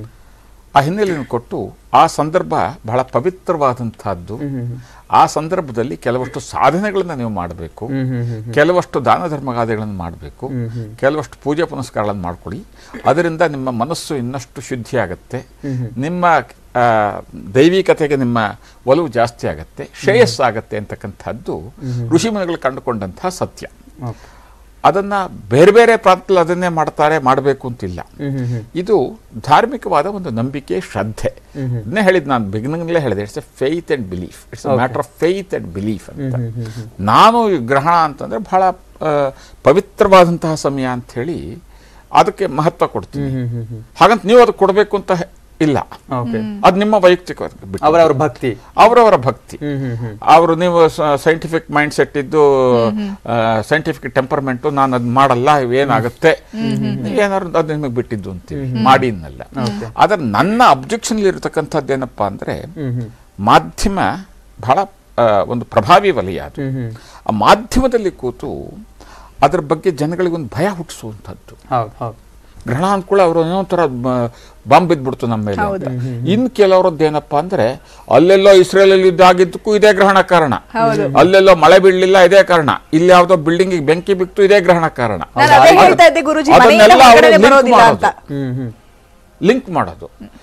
ಆ ಹಿನ್ನೆಲೆಯನ್ನು ಕೊಟ್ಟು ಆ ಸಂದರ್ಭ ಬಹಳ ಪವಿತ್ರವಾದಂತಹದ್ದು ಆ ಸಂದರ್ಭದಲ್ಲಿ ಕೆಲವಷ್ಟು ಸಾಧನೆಗಳನ್ನ ನೀವು ಮಾಡಬೇಕು ಕೆಲವಷ್ಟು ದಾನ ಧರ್ಮಗಾದಿಗಳನ್ನು ಮಾಡಬೇಕು ಕೆಲವಷ್ಟು ಪೂಜೆ ಪುನಸ್ಕಾರಗಳನ್ನು ಮಾಡ್ಕೊಳ್ಳಿ ಅದರಿಂದ ನಿಮ್ಮ ಮನಸ್ಸು ಇನ್ನಷ್ಟು ಶುದ್ಧಿ ಆಗತ್ತೆ ನಿಮ್ಮ ಆ, ದೈವಿಕತೆಗೆ ನಿಮ್ಮ ಒಲವು ಜಾಸ್ತಿ ಆಗತ್ತೆ ಶ್ರೇಯಸ್ಸಾಗತ್ತೆ ಅಂತಕ್ಕಂಥದ್ದು ಋಷಿಮುನಿಗಳು ಕಂಡುಕೊಂಡಂತಹ ಸತ್ಯ ಅದನ್ನ ಬೇರೆ ಬೇರೆ ಪ್ರಾಂತದಲ್ಲಿ ಅದನ್ನೇ ಮಾಡ್ತಾರೆ ಮಾಡಬೇಕು ಅಂತಿಲ್ಲ ಇದು ಧಾರ್ಮಿಕವಾದ ಒಂದು ನಂಬಿಕೆ ಶ್ರದ್ಧೆ ಅದನ್ನೇ ಹೇಳಿದ್ ನಾನು ಬಿಗಿನಿಂಗ್ಲೇ ಹೇಳಿದೆ it's a faith and belief it's a matter of faith and belief ಅಂತ ನಾನು ಈ ಗ್ರಹಣ ಅಂತಂದ್ರೆ ಬಹಳ ಆ, ಪವಿತ್ರವಾದಂತಹ ಸಮಯ ಅಂತ ಹೇಳಿ ಅದಕ್ಕೆ ಮಹತ್ವ ಕೊಡ್ತೀನಿ ಹಾಗಂತ ನೀವು ಅದಕ್ಕೆ ಕೊಡಬೇಕು ಅಂತ ಇಲ್ಲ ಓಕೆ ಅದು ನಿಮ್ಮ ವೈಯಕ್ತಿಕ ಬಿಟ್ಟು. ಅವರವರ ಭಕ್ತಿ ಅವರವರ ಭಕ್ತಿ ಅವರು ನೀವು ಸೈಂಟಿಫಿಕ್ ಮೈಂಡ್ ಸೆಟ್ ಇದ್ದು ಸೈಂಟಿಫಿಕ್ ಟೆಂಪರ್ಮೆಂಟ್ ನಾನು ಅದ್ ಮಾಡಲ್ಲ ಏನಾಗುತ್ತೆ ಏನಾದ್ರು ಅದು ನಿಮಗೆ ಬಿಟ್ಟಿದ್ದು ಅಂತೀವಿ ಮಾಡಿ ಅನ್ನಲ್ಲ ಆದ್ರೆ ನನ್ನ ಅಬ್ಜೆಕ್ಷನ್ ಇರತಕ್ಕಂಥದ್ದು ಏನಪ್ಪಾ ಅಂದ್ರೆ ಮಾಧ್ಯಮ ಬಹಳ ಆ, ಒಂದು ಪ್ರಭಾವಿ ವಲಯ ಅದು ಆ ಮಾಧ್ಯಮದಲ್ಲಿ ಕೂತು ಅದರ ಬಗ್ಗೆ ಜನಗಳಿಗೆ ಒಂದು ಭಯ ಹುಟ್ಟಿಸುವಂಥದ್ದು ಹೌದು ಹೌದು ಗ್ರಹಣ ಅಂದ್ಕೂಡ ಅವರು ಏನೋ ಒಂಥರ ಬಾಂಬ್ ಬಿದ್ಬಿಡ್ತು ನಮ್ಮ ಮೇಲೆ ಅಂತ. ಇನ್ ಕೆಲವರದ್ದು ಏನಪ್ಪಾ ಅಂದ್ರೆ ಅಲ್ಲೆಲ್ಲೋ ಇಸ್ರೇಲ್ ಅಲ್ಲಿ ಆಗಿದ್ದಕ್ಕೂ ಇದೇ ಗ್ರಹಣ ಕಾರಣ ಅಲ್ಲೆಲ್ಲೋ ಮಳೆ ಬೀಳಲಿಲ್ಲ ಇದೇ ಕಾರಣ ಇಲ್ಲಿ ಯಾವ್ದೋ ಬಿಲ್ಡಿಂಗ್ ಬೆಂಕಿ ಬಿತ್ತು ಇದೇ ಗ್ರಹಣ ಕಾರಣ ನಾನು ಅದೇ ಹೇಳ್ತಾ ಇದ್ದೆ ಗುರೂಜಿ, ಮನೆಯಿಂದ ಅದನ್ನೆಲ್ಲ ಅವರು ಹೊರಗಡೆ ಲಿಂಕ್ ಬರೋದಿಲ್ಲ ಅಂತ. ಮಾಡೋದು ಲಿಂಕ್ ಮಾಡೋದು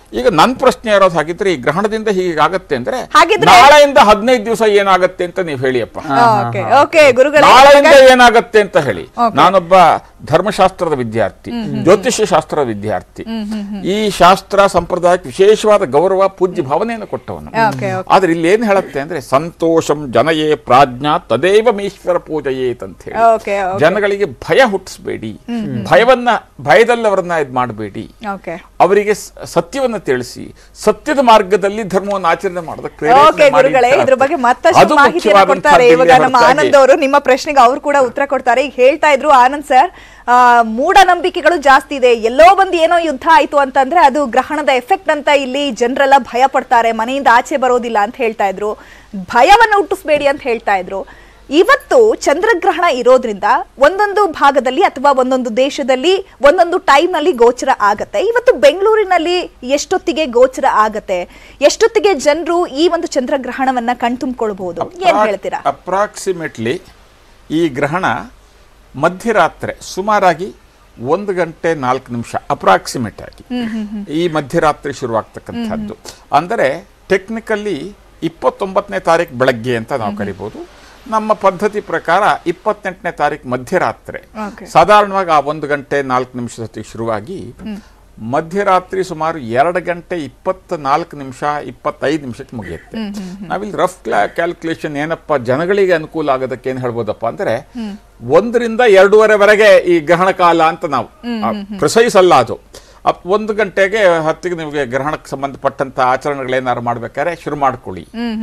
ಈಗ ನನ್ನ ಪ್ರಶ್ನೆ ಇರೋದು ಹಾಗಿದ್ರೆ ಈ ಗ್ರಹಣದಿಂದ ಹೀಗಾಗತ್ತೆ ಅಂದ್ರೆ ಹಾಗಿದ್ರೆ- ನಾಳೆಯಿಂದ ಹದಿನೈದು ದಿವಸ ಏನಾಗತ್ತೆ ಅಂತ ನೀವು ಹೇಳಿಯಪ್ಪ ಓಕೆ ಓಕೆ ಗುರುಗಳೇ ನಾಳೆಯಿಂದ ಏನಾಗತ್ತೆ ಅಂತ ಹೇಳಿ ನಾನೊಬ್ಬ ಧರ್ಮಶಾಸ್ತ್ರದ ವಿದ್ಯಾರ್ಥಿ ಜ್ಯೋತಿಷ್ಯ ಶಾಸ್ತ್ರದ ವಿದ್ಯಾರ್ಥಿ ಈ ಶಾಸ್ತ್ರ ಸಂಪ್ರದಾಯಕ್ಕೆ ವಿಶೇಷವಾದ ಗೌರವ ಪೂಜ್ಯ ಭಾವನೆಯನ್ನು ಕೊಟ್ಟವನು ಓಕೆ ಆದ್ರೆ ಇಲ್ಲಿ ಏನ್ ಹೇಳುತ್ತೆ ಅಂದ್ರೆ ಸಂತೋಷಂ ಜನಯೇ ಪ್ರಾಜ್ಞಾ ತದೇವ ಮೇಶ್ವರ ಪೂಜಯೇತ್ ಅಂತ ಹೇಳಿ ಓಕೆ ಜನಗಳಿಗೆ ಭಯ ಹುಟ್ಟಿಸ್ಬೇಡಿ ಭಯವನ್ನ ಭಯದಲ್ಲಿ ಅವರನ್ನ ಇದು ಮಾಡಬೇಡಿ ಓಕೆ ಅವರಿಗೆ ಸ- ಸತ್ಯವನ್ನ ತಿಳಿಸಿ ಸತ್ಯದ ಮಾರ್ಗದಲ್ಲಿ ಧರ್ಮವನ್ನು ಆಚರಣೆ ಮಾಡೋದಕ್ಕೆ ಓಕೆ ಗುರುಗಳೇ ಇದ್ರ ಬಗ್ಗೆ ಮತ್ತಷ್ಟು ಮಾಹಿತಿಯನ್ನು ಕೊಡ್ತಾರೆ ಇವಾಗ ನಮ್ಮ ಆನಂದ್ ಅವರು ನಿಮ್ಮ ಪ್ರಶ್ನೆಗೆ ಅವ್ರು ಕೂಡ ಉತ್ತರ ಕೊಡ್ತಾರೆ ಈಗ ಹೇಳ್ತಾ ಇದ್ರು ಆನಂದ್ ಸರ್ ಆ, ಮೂಢನಂಬಿಕೆಗಳು ಜಾಸ್ತಿ ಇದೆ ಎಲ್ಲೋ ಬಂದು ಏನೋ ಯುದ್ಧ ಆಯ್ತು ಅಂತಂದ್ರೆ ಅದು ಗ್ರಹಣದ ಎಫೆಕ್ಟ್ ಅಂತ ಇಲ್ಲಿ ಜನರೆಲ್ಲ ಭಯ ಪಡ್ತಾರೆ ಮನೆಯಿಂದ ಆಚೆ ಬರೋದಿಲ್ಲ ಅಂತ ಹೇಳ್ತಾ ಇದ್ರು ಭಯವನ್ನು ಹುಟ್ಟಿಸ್ಬೇಡಿ ಅಂತ ಹೇಳ್ತಾ ಇದ್ರು ಇವತ್ತು ಚಂದ್ರಗ್ರಹಣ ಇರೋದ್ರಿಂದ ಒಂದೊಂದು ಭಾಗದಲ್ಲಿ ಅಥವಾ ಒಂದೊಂದು ದೇಶದಲ್ಲಿ ಒಂದೊಂದು ಟೈಮ್ ನಲ್ಲಿ ಗೋಚರ ಆಗತ್ತೆ ಇವತ್ತು ಬೆಂಗಳೂರಿನಲ್ಲಿ ಎಷ್ಟೊತ್ತಿಗೆ ಗೋಚರ ಆಗತ್ತೆ ಎಷ್ಟೊತ್ತಿಗೆ ಜನರು ಈ ಒಂದು ಚಂದ್ರಗ್ರಹಣವನ್ನ ಕಣ್ತುಂಬಿಕೊಳ್ಬಹುದು ಏನ್ ಹೇಳ್ತೀರಾ ಅಪ್ರಾಕ್ಸಿಮೇಟ್ಲಿ ಈ ಗ್ರಹಣ ಮಧ್ಯರಾತ್ರಿ ಸುಮಾರಾಗಿ ಒಂದು ಗಂಟೆ ನಾಲ್ಕು ನಿಮಿಷ ಅಪ್ರಾಕ್ಸಿಮೇಟ್ ಆಗಿ ಈ ಮಧ್ಯರಾತ್ರಿ ಶುರುವಾಗ್ತಕ್ಕಂಥದ್ದು ಅಂದರೆ ಟೆಕ್ನಿಕಲಿ ಇಪ್ಪತ್ತೊಂಬತ್ತನೇ ತಾರೀಕು ಬೆಳಗ್ಗೆ ಅಂತ ನಾವು ಕರಿಬಹುದು ನಮ್ಮ ಪದ್ಧತಿ ಪ್ರಕಾರ ಇಪ್ಪತ್ತೆಂಟನೇ ತಾರೀಕು ಮಧ್ಯರಾತ್ರಿ Okay. ಸಾಧಾರಣವಾಗಿ ಆ ಒಂದು ಗಂಟೆ ನಾಲ್ಕು ನಿಮಿಷದೊತ್ತಿಗೆ ಶುರುವಾಗಿ ಮಧ್ಯರಾತ್ರಿ ಸುಮಾರು ಎರಡು ಗಂಟೆ ಇಪ್ಪತ್ತ ನಾಲ್ಕು ನಿಮಿಷ ಇಪ್ಪತ್ತೈದು ನಿಮಿಷಕ್ಕೆ ಮುಗಿಯುತ್ತೆ ನಾವಿಲ್ಲಿ ರಫ್ ಕ್ಯಾಲ್ಕುಲೇಷನ್ ಏನಪ್ಪ ಜನಗಳಿಗೆ ಅನುಕೂಲ ಆಗೋದಕ್ಕೆ ಏನ್ ಹೇಳ್ಬೋದಪ್ಪ ಅಂದ್ರೆ ಒಂದರಿಂದ ಎರಡೂವರೆವರೆಗೆ ಈ ಗ್ರಹಣ ಕಾಲ ಅಂತ ನಾವು ಪ್ರಿಸೈಸ್ ಅಲ್ಲ ಅದು ಅಪ್ ಒಂದು ಗಂಟೆಗೆ ಹತ್ತಿಗೆ ನಿಮಗೆ ಗ್ರಹಣಕ್ಕೆ ಸಂಬಂಧಪಟ್ಟಂತ ಆಚರಣೆಗಳೇನಾದ್ರು ಮಾಡ್ಬೇಕಾದ್ರೆ ಶುರು ಮಾಡ್ಕೊಳ್ಳಿ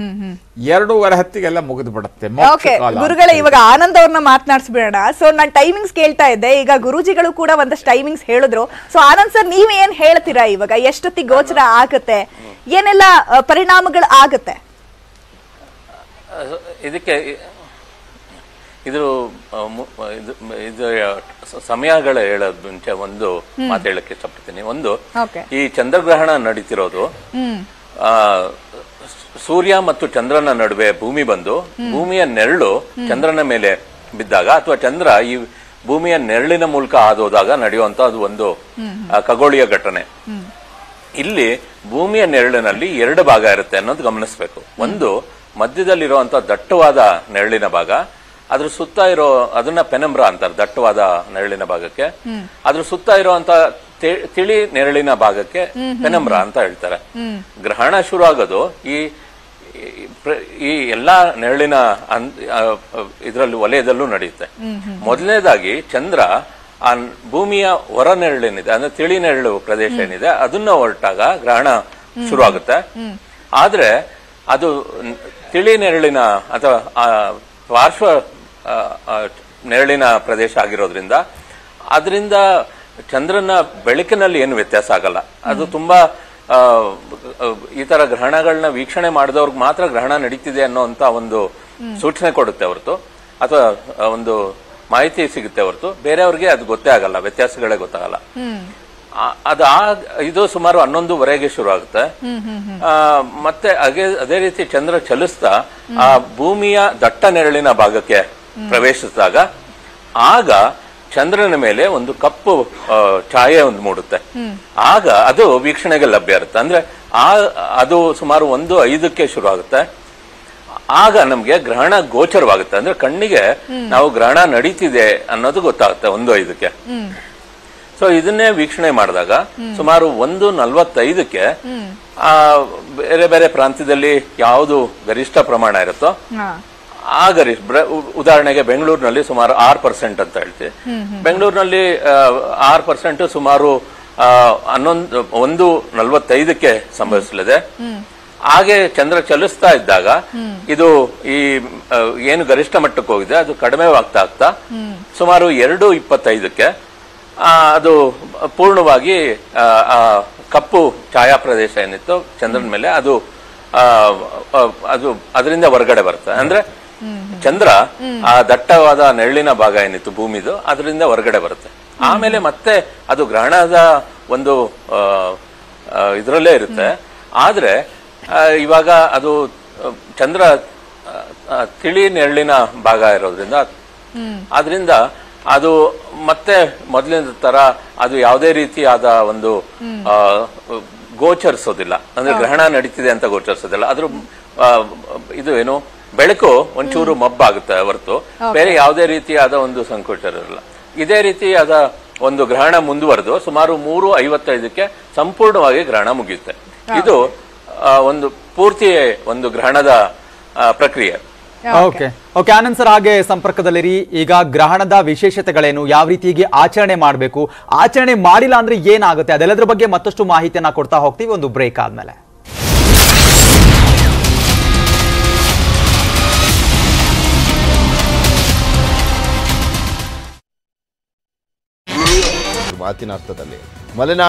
ಎರಡೂವರೆ ಹೊತ್ತಿಗೆಲ್ಲ ಮುಗಿದು ಬಿಡುತ್ತೆ ಮೋಕ್ಷ ಓಕೆ ಕಾಲ ಅಂತ ಗುರುಗಳೇ ಹೇಳಿ. ಇವಾಗ ಆನಂದ್ ಅವ್ರನ್ನ ಮಾತನಾಡಿಸ್ಬಿಡೋಣ ಸೊ ನಾನು ಟೈಮಿಂಗ್ಸ್ ಕೇಳ್ತಾ ಇದ್ದೆ ಈಗ ಗುರುಜಿಗಳು ಕೂಡ ಒಂದಷ್ಟು ಟೈಮಿಂಗ್ಸ್ ಹೇಳಿದ್ರು ಸೊ ಆನಂದ್ ಸರ್ ನೀವ್ ಏನ್ ಹೇಳ್ತೀರಾ ಇವಾಗ ಎಷ್ಟೊತ್ತಿಗೆ ಗೋಚರ ಆಗತ್ತೆ ಏನೆಲ್ಲ ಆ, ಪರಿಣಾಮಗಳು ಆಗತ್ತೆ ಅಹ್, ಇದಕ್ಕೆ ಇ- ಇದು ಅಹ್, ಮು- ಇದು ಇದು ಸ- ಸಮಯಗಳ ಹೇಳೋದ್ ಮುಂಚೆ ಒಂದು ಮಾತು ಹೇಳಕ್ಕೆ ಇಷ್ಟಪಡ್ತೀನಿ ಒಂದು Okay. ಈ ಚಂದ್ರಗ್ರಹಣ ನಡೀತಿರೋದು ಆ, ಸ್- ಸೂರ್ಯ ಮತ್ತು ಚಂದ್ರನ ನಡುವೆ ಭೂಮಿ ಬಂದು ಭೂಮಿಯ ನೆರಳು ಚಂದ್ರನ ಮೇಲೆ ಬಿದ್ದಾಗ ಅಥವಾ ಚಂದ್ರ ಈ ಭೂಮಿಯ ನೆರಳಿನ ಮೂಲಕ ಹಾದೋದಾಗ ನಡೆಯುವಂತ ಅದು ಒಂದು ಆ, ಖಗೋಳೀಯ ಘಟನೆ ಇಲ್ಲಿ ಭೂಮಿಯ ನೆರಳಿನಲ್ಲಿ ಎರಡು ಭಾಗ ಇರುತ್ತೆ ಅನ್ನೋದು ಗಮನಿಸಬೇಕು ಒಂದು ಮಧ್ಯದಲ್ಲಿರುವಂತ ದಟ್ಟವಾದ ನೆರಳಿನ ಭಾಗ ಅದ್ರ ಸುತ್ತ ಇರೋ ಅದನ್ನ ಪೆನಂಬ್ರ ಅಂತಾರೆ ದಟ್ಟವಾದ ನೆರಳಿನ ಭಾಗಕ್ಕೆ ಅದ್ರ ಸುತ್ತ ಇರುವಂತ ತಿ- ತಿಳಿ ನೆರಳಿನ ಭಾಗಕ್ಕೆ ಪೆನಂಬ್ರ ಅಂತ ಹೇಳ್ತಾರೆ ಗ್ರಹಣ ಶುರು ಆಗೋದು ಈ ಈ ಪ್ರ- ಈ ಎಲ್ಲಾ ನೆರಳಿನ ಇದರಲ್ಲಿ ವಲಯದಲ್ಲೂ ನಡೆಯುತ್ತೆ ಮೊದಲನೇದಾಗಿ ಚಂದ್ರ ಆ ಭೂಮಿಯ ಹೊರ ನೆರಳೇನಿದೆ ಅಂದ್ರೆ ತಿಳಿ ನೆರಳು ಪ್ರದೇಶ ಏನಿದೆ ಅದನ್ನ ಹೊರಟಾಗ ಗ್ರಹಣ ಶುರು ಆಗುತ್ತೆ ಆದ್ರೆ ಅದು ನ್- ತಿಳಿ ನೆರಳಿನ ಅಥವಾ ಆ ಪಾರ್ಶ್ವ ಆ, ಆ, ನೆರಳಿನ ಪ್ರದೇಶ ಆಗಿರೋದ್ರಿಂದ ಅದರಿಂದ ಚಂದ್ರನ ಬೆಳಕಿನಲ್ಲಿ ಏನು ವ್ಯತ್ಯಾಸ ಆಗಲ್ಲ ಅದು ತುಂಬಾ ಆ, ಈ ತರ ಗ್ರಹಣಗಳನ್ನ ವೀಕ್ಷಣೆ ಮಾಡಿದವ್ರಿಗೆ ಮಾತ್ರ ಗ್ರಹಣ ನಡೀತಿದೆ ಅನ್ನೋಂತ ಒಂದು ಸೂಚನೆ ಕೊಡುತ್ತೆ ಹೊರತು ಅಥವಾ ಆ, ಒಂದು ಮಾಹಿತಿ ಸಿಗುತ್ತೆ ಹೊರತು ಬೇರೆಯವ್ರಿಗೆ ಅದು ಗೊತ್ತೇ ಆಗಲ್ಲ ವ್ಯತ್ಯಾಸಗಳೇ ಗೊತ್ತಾಗಲ್ಲ ಆ- ಅದು ಆ ಇದು ಸುಮಾರು ಹನ್ನೊಂದುವರೆಗೆ ಶುರು ಆಗುತ್ತೆ ಆ, ಮತ್ತೆ ಹಾಗೆ ಅದೇ ರೀತಿ ಚಂದ್ರ ಚಲಿಸ್ತಾ ಆ ಭೂಮಿಯ ದಟ್ಟ ನೆರಳಿನ ಭಾಗಕ್ಕೆ ಪ್ರವೇಶಿಸಿದಾಗ ಆಗ ಚಂದ್ರನ ಮೇಲೆ ಒಂದು ಕಪ್ಪು ಆ, ಛಾಯೆ ಒಂದು ಮೂಡುತ್ತೆ ಆಗ ಅದು ವೀಕ್ಷಣೆಗೆ ಲಭ್ಯ ಇರುತ್ತೆ ಅಂದ್ರೆ ಆ ಅದು ಸುಮಾರು ಒಂದು ಐದಕ್ಕೆ ಶುರು ಆಗುತ್ತೆ ಆಗ ನಮ್ಗೆ ಗ್ರಹಣ ಗೋಚರವಾಗುತ್ತೆ ಅಂದ್ರೆ ಕಣ್ಣಿಗೆ ನಾವು ಗ್ರಹಣ ನಡೀತಿದೆ ಅನ್ನೋದು ಗೊತ್ತಾಗುತ್ತೆ ಒಂದು ಐದಕ್ಕೆ ಸೊ ಇದನ್ನೇ ವೀಕ್ಷಣೆ ಮಾಡಿದಾಗ ಸುಮಾರು ಒಂದು ನಲ್ವತ್ತೈದಕ್ಕೆ ಆ ಬೇರೆ ಬೇರೆ ಪ್ರಾಂತ್ಯದಲ್ಲಿ ಯಾವುದು ಗರಿಷ್ಠ ಪ್ರಮಾಣ ಇರುತ್ತೋ ಆ ಗರಿಷ್ಠ ಬ್ರ- ಉ- ಉದಾಹರಣೆಗೆ ಬೆಂಗಳೂರಿನಲ್ಲಿ ಸುಮಾರು ಆರು ಪರ್ಸೆಂಟ್ ಅಂತ ಹೇಳ್ತೀವಿ ಬೆಂಗಳೂರಿನಲ್ಲಿ ಆರು ಪರ್ಸೆಂಟ್ ಸುಮಾರು ಆ, ಹನ್ನೊಂದು ಒಂದು ನಲ್ವತ್ತೈದಕ್ಕೆ ಸಂಭವಿಸಲಿದೆ ಹಾಗೆ ಚಂದ್ರ ಚಲಿಸ್ತಾ ಇದ್ದಾಗ ಇದು ಈ ಆ, ಏನು ಗರಿಷ್ಠ ಮಟ್ಟಕ್ಕೆ ಹೋಗಿದೆ ಅದು ಕಡಿಮೆ ಆಗ್ತಾ ಆಗ್ತಾ ಸುಮಾರು ಎರಡು ಇಪ್ಪತ್ತೈದಕ್ಕೆ ಆ, ಅದು ಪೂರ್ಣವಾಗಿ ಆ, ಆ ಕಪ್ಪು ಛಾಯಾ ಪ್ರದೇಶ ಏನಿತ್ತು ಚಂದ್ರನ ಮೇಲೆ ಅದು ಆ, ಆ, ಅದು ಅದರಿಂದ ಹೊರಗಡೆ ಬರುತ್ತೆ ಅಂದ್ರೆ ಚಂದ್ರ ಆ ದಟ್ಟವಾದ ನೆರಳಿನ ಭಾಗ ಏನಿತ್ತು ಭೂಮಿದು ಅದರಿಂದ ಹೊರಗಡೆ ಬರುತ್ತೆ ಆಮೇಲೆ ಮತ್ತೆ ಅದು ಗ್ರಹಣದ ಒಂದು ಆ, ಆ, ಇದ್ರಲ್ಲೇ ಇರುತ್ತೆ ಆದ್ರೆ ಆ, ಇವಾಗ ಅದು ಆ, ಚಂದ್ರ ಆ, ಆ, ತಿಳಿ ನೆರಳಿನ ಭಾಗ ಇರೋದ್ರಿಂದ ಆದ್ರಿಂದ ಅದು ಮತ್ತೆ ಮೊದಲಿನ ತರ ಅದು ಯಾವುದೇ ರೀತಿಯಾದ ಒಂದು ಆ, ಗೋಚರಿಸೋದಿಲ್ಲ ಅಂದ್ರೆ ಗ್ರಹಣ ನಡೀತಿದೆ ಅಂತ ಗೋಚರಿಸೋದಿಲ್ಲ ಅದ್ರ ಆ, ಇದು ಏನು ಬೆಳಕು ಒಂಚೂರು ಮಬ್ಬಾಗುತ್ತೆ ಹೊರತು ಬೇರೆ ಯಾವುದೇ ರೀತಿಯಾದ ಒಂದು ಸಂಕೋಚನ ಇರಲ್ಲ ಇದೇ ರೀತಿಯಾದ ಒಂದು ಗ್ರಹಣ ಮುಂದುವರೆದು ಸುಮಾರು ಮೂರು ಐವತ್ತೈದಕ್ಕೆ ಸಂಪೂರ್ಣವಾಗಿ ಗ್ರಹಣ ಮುಗಿಯುತ್ತೆ ಇದು ಆ, ಒಂದು ಪೂರ್ತಿ ಒಂದು ಗ್ರಹಣದ ಆ, ಪ್ರಕ್ರಿಯೆ ಓಕೆ ಓಕೆ ಆನಂದ್ ಸರ್ ಹಾಗೆ ಸಂಪರ್ಕದಲ್ಲಿರಿ ಈಗ ಗ್ರಹಣದ ವಿಶೇಷತೆಗಳೇನು ಯಾವ ರೀತಿಯಾಗಿ ಆಚರಣೆ ಮಾಡಬೇಕು ಆಚರಣೆ ಮಾಡಿಲ್ಲ ಅಂದ್ರೆ ಏನಾಗುತ್ತೆ ಅದೆಲ್ಲದ್ರ ಬಗ್ಗೆ ಮತ್ತಷ್ಟು ಮಾಹಿತಿಯನ್ನ ಕೊಡ್ತಾ ಹೋಗ್ತೀವಿ ಒಂದು ಬ್ರೇಕ್ ಆದ್ಮೇಲೆ ಮಾತಿನ ಅರ್ಥದಲ್ಲಿ ಮಲೆನಾಡು